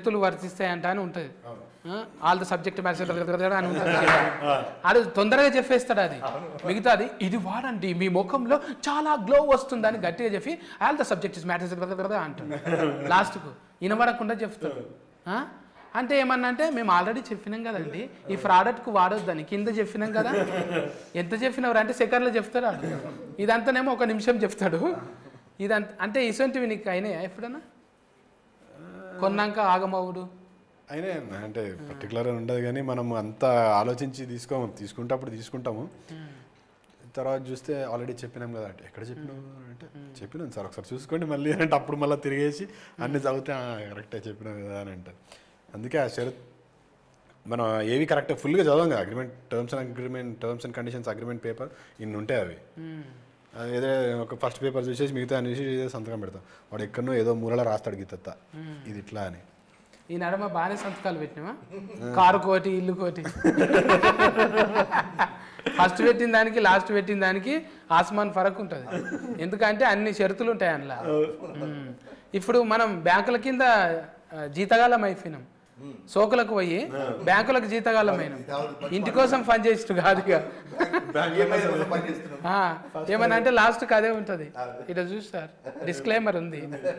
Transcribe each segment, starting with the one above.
షరతులు వర్తిస్తాయంట అని ఉంటుంది ఆల్ ద సబ్జెక్ట్ మ్యాథ్స్ అని ఉంటుంది అది తొందరగా చెప్పేస్తాడు అది మిగతాది ఇది వాడండి మీ ముఖంలో చాలా గ్లో వస్తుందని గట్టిగా చెప్పి ఆల్ ద సబ్జెక్ట్ మ్యాథ్స్ అంటాడు లాస్ట్కు వినబడకుండా చెప్తాడు ఆ? అంటే ఏమన్నా అంటే మేము ఆల్రెడీ చెప్పినాం కదండి ఈ ప్రోడక్ట్కు వాడొద్దని కింద చెప్పినాం కదా ఎంత చెప్పినవారు అంటే సెకండ్లో చెప్తాడు వాడు. ఇదంతానేమో ఒక నిమిషం చెప్తాడు ఇదంత అంటే ఇసొంటివి నీకు అయినాయా ఎప్పుడన్నా కొన్నాక ఆగమవుడు అయినా అంటే పర్టికులర్ ఉండదు కానీ మనం అంత ఆలోచించి తీసుకోము తీసుకుంటప్పుడు తీసుకుంటాము తర్వాత చూస్తే ఆల్రెడీ చెప్పినాం కదా అంటే ఎక్కడ చెప్పినావు అంటే చెప్పినాను సార్ ఒకసారి చూసుకోండి మళ్ళీ అంటే అప్పుడు మళ్ళీ తిరిగేసి అన్ని చదివితే కరెక్టే చెప్పినాం కదా అని అంటారు అందుకే ఆ షరత్ మనం ఏవి కరెక్ట్ ఫుల్గా చదవం కదా agreement terms and agreement terms and conditions agreement paper ఇన్ని ఉంటాయి అవి అది ఏదో ఒక ఫస్ట్ పేపర్ చూసేసి మిగతా అనేసి ఏదో సంతకం పెడతాం వాడు ఎక్కడనో ఏదో మూలలో రాస్తాడు గీతత్త ఇది ఇట్లా అని ఈ నడమ బాగానే సంతకాలు పెట్టినావా కారు కోటి ఇల్లు కోటి ఫస్ట్ పెట్టిన దానికి లాస్ట్ పెట్టిన దానికి ఆస్మాన్ ఫరక్ ఉంటుంది ఎందుకంటే అన్ని షరతులు ఉంటాయి అందులో ఉమ్. ఇప్పుడు మనం బ్యాంకుల కింద ఆ, జీతగాలం అయిపోయినాం సోకులకు పోయి బ్యాంకులకు జీతగాలం అయినాం ఇంటి కోసం పని చేసిట్టు కాదు ఇక ఆ, ఏమన్నా అంటే లాస్ట్కి అదే ఉంటుంది ఇట్లా చూస్తారు డిస్క్లైమర్ ఉంది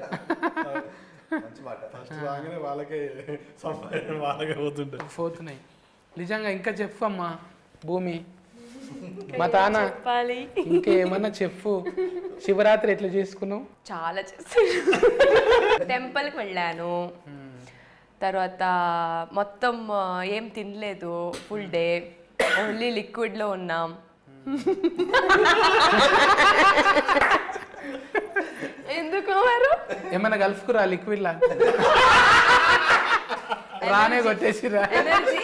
ఫస్ట్ బాగానే వాళ్ళకే సంపాదన వాళ్ళకే పోతుంటారు పోతున్నాయి నిజంగా ఇంకా చెప్పు అమ్మా భూమి మా తాన చెప్పాలి ఇంకేమన్నా చెప్పు శివరాత్రి ఎట్లా చేసుకున్నావు చాలా చేస్తాను టెంపుల్కి వెళ్ళాను తర్వాత మొత్తం ఆ, ఏం తినలేదు ఫుల్ డే ఓన్లీ లిక్విడ్లో ఉన్నాం ఎందుకు వారు ఏమన్నా కలుపుకురా లిక్విడ్ లా రానే కొట్టేసిరా ఎనర్జీ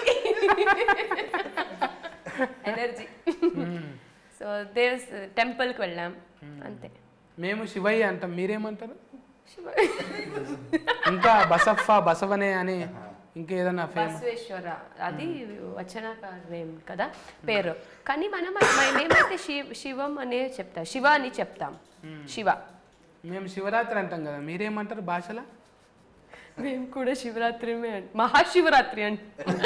ఎనర్జీ సో దేవ్ టెంపుల్కి వెళ్ళాం అంతే మేము శివయ్య అంటాం మీరేమంటారు శివ- ఇంకా బసఫా బసవనే అని ఇంకేదన్నా ఫేమస్ బసవేశ్వర అది వచనకారం కదా పేరు కానీ మనం మేమైతే శివ శివం అనే చెప్తాం శివ అని చెప్తాం శివ మేము శివరాత్రి అంటాం కదా మీరేమంటారు భాషలో మేము కూడా శివరాత్రి మహాశివరాత్రి అంట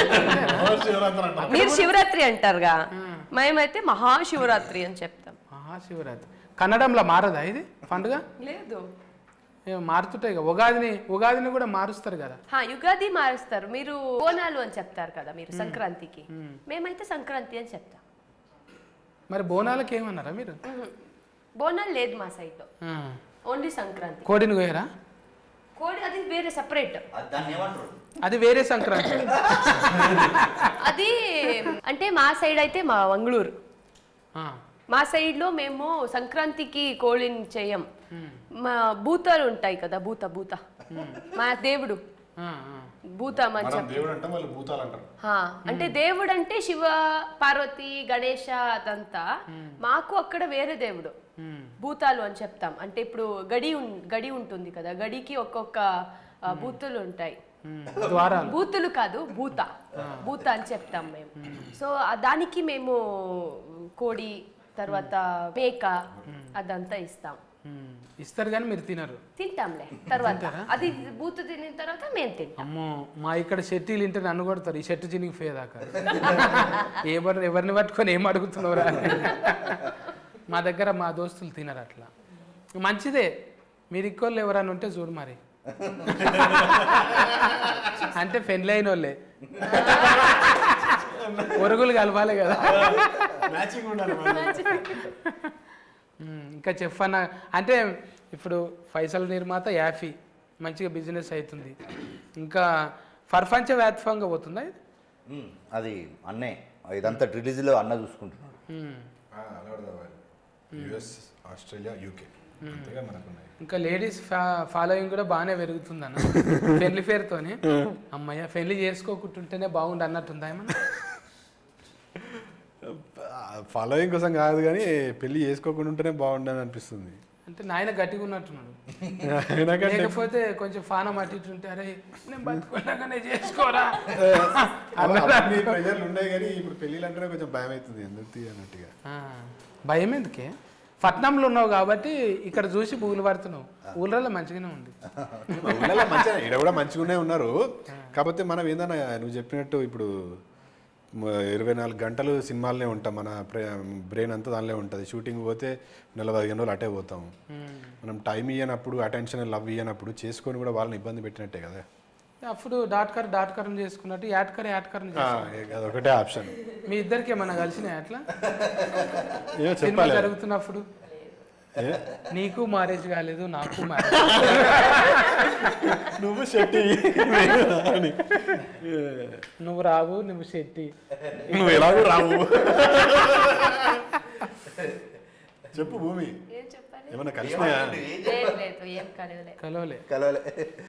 మీరు శివరాత్రి అంటారుగా మేమైతే మహాశివరాత్రి అని చెప్తాం మహాశివరాత్రి కన్నడంలో మారదా ఇది పండుగ లేదు ఏమో మారుతుంటాయి కదా ఉగాదిని ఉగాదిని కూడా మారుస్తారు కదా హా యుగాది మారుస్తారు మీరు బోనాలు అని చెప్తారు కదా మీరు సంక్రాంతికి మేమైతే సంక్రాంతి అని చెప్తాం మరి బోనాలకి ఏమన్నారా మీరు మ్మ్. బోనాలు లేదు మా సైడ్లో ఆ. ఓన్లీ సంక్రాంతి కోడిని కోయరా కోడి అది వేరే సపరేట్ అది దాన్ని ఏమంటారు అది వేరే సంక్రాంతి అది అంటే మా సైడ్ అయితే మా వంగళూరు ఆ. మా సైడ్లో మేము సంక్రాంతికి కోడిని చేయం మా భూతాలు ఉంటాయి కదా భూత భూత మా దేవుడు ఆ, ఆ. భూత మంచి మనం దేవుడు అంటాం వాళ్ళు భూతాలు అంటారు హా, అంటే దేవుడు అంటే శివ పార్వతి గణేష అదంతా మాకు అక్కడ వేరే దేవుడు భూతాలు అని చెప్తాం అంటే ఇప్పుడు గడి ఉన్- గడి ఉంటుంది కదా గడికి ఒక్కొక్క ఆ, భూతులు ఉంటాయి ఉమ్. ద్వారాలు బూతులు కాదు భూత భూత అని చెప్తాం మేము సో ఆ దానికి మేము కోడి తర్వాత మేక అదంతా ఇస్తాం ఉమ్. ఇస్తారు కానీ మీరు తినరు తింటాంలే తర్వాత అది బూత తినిన తర్వాత మేము తింటాం అమ్మో మా ఇక్కడ షెట్టీలు ఇంటే నన్ను కొడతారు ఈ షెట్టు చినిగి పోయేదాకా ఎవరు ఎవరిని పట్టుకొని ఏం అడుగుతున్నావురా అని. మా దగ్గర మా దోస్తులు తినరు అట్లా మంచిదే మీరు ఇక్కోళ్ళు ఎవరైనా ఉంటే చూడు మరి అంటే పెళ్ళి అయిన వాళ్ళే ఒరుగులు కలవాలి కదా మ్యాచింగ్ ఉండాలి ఉమ్, ఇంకా చెప్పన్న అంటే ఇప్పుడు ఫైసల్ నిర్మాత యాఫీ మంచిగా బిజినెస్ అవుతుంది ఇంకా ప్రపంచ వ్యాప్తంగా పోతుందా ఇది ఉమ్, అది అన్నే ఇదంతా రిలీజ్లో అన్న చూసుకుంటున్నాడు ఉమ్. యుఎస్ ఆస్ట్రేలియా యూకే అంతేగా మనకున్నాయి ఇంకా లేడీస్ ఫాలోయింగ్ కూడా బాగానే పెరుగుతుంది అన్న పెళ్లి పేరుతోని అమ్మయ్య పెళ్లి చేసుకోకుంటుంటేనే బాగుండు అన్నట్టుందా ఏమన్నా ఫాలోయింగ్ కోసం కాదు కానీ పెళ్లి చేసుకోకుండా ఉంటేనే బాగుండని అనిపిస్తుంది అంటే నాయన గట్టిగా ఉన్నట్టున్నాడు అయినా కానీ లేకపోతే కొంచెం ఫానం అటు ఇటు ఉంటే అరే నేను బతుకున్నాకనే చేసుకోరా అన్ని ప్రెజర్లు ఉన్నాయి కానీ ఇప్పుడు పెళ్ళిళ్ళు అంటేనే కొంచెం భయం అవుతుంది ఎందుకు తీ అన్నట్టుగా ఆ, భయం ఎందుకే పట్నంలో ఉన్నావు కాబట్టి ఇక్కడ చూసి బూగులు పడుతున్నావు ఊళ్ళలో మంచిగానే ఉంది మా ఊళ్ళలో మంచిగా ఇక్కడ కూడా మంచిగానే ఉన్నారు కాకపోతే మనం ఏందన్నా నువ్వు చెప్పినట్టు ఇప్పుడు మ- ఇరవై నాలుగు గంటలు సినిమాలనే ఉంటాం మన బ్రెయిన్ అంతా దానిలో ఉంటుంది షూటింగ్ పోతే నెల పదిహేను రోజులు అటే పోతాం మనం టైం ఇయ్యనప్పుడు అటెన్షన్ లవ్ ఇయ్యనప్పుడు చేసుకొని కూడా వాళ్ళని ఇబ్బంది పెట్టినట్టే కదా అప్పుడు డాట్ కర్ డాట్ కరం చేసుకున్నట్టు యాట్ కర్ యాట్ కరం ఆ, ఇక అదొకటే ఆప్షన్ మీ ఇద్దరికి ఏమన్నా కలిసినాయి అట్లా ఏమో సినిమా చెప్పాలి జరుగుతున్నప్పుడు ఏ? నీకు మ్యారేజ్ కాలేదు నాకు మ్యారేజ్ నువ్వు శెట్టి అని. నువ్వు రావు నువ్వు శెట్టి నువ్వు ఎలాగో రావు చెప్పు భూమి ఏం చెప్పాలి ఏమన్నా కలిసినాయా లేదు లేదు ఏం కలవలేదు కలవలే కలవలే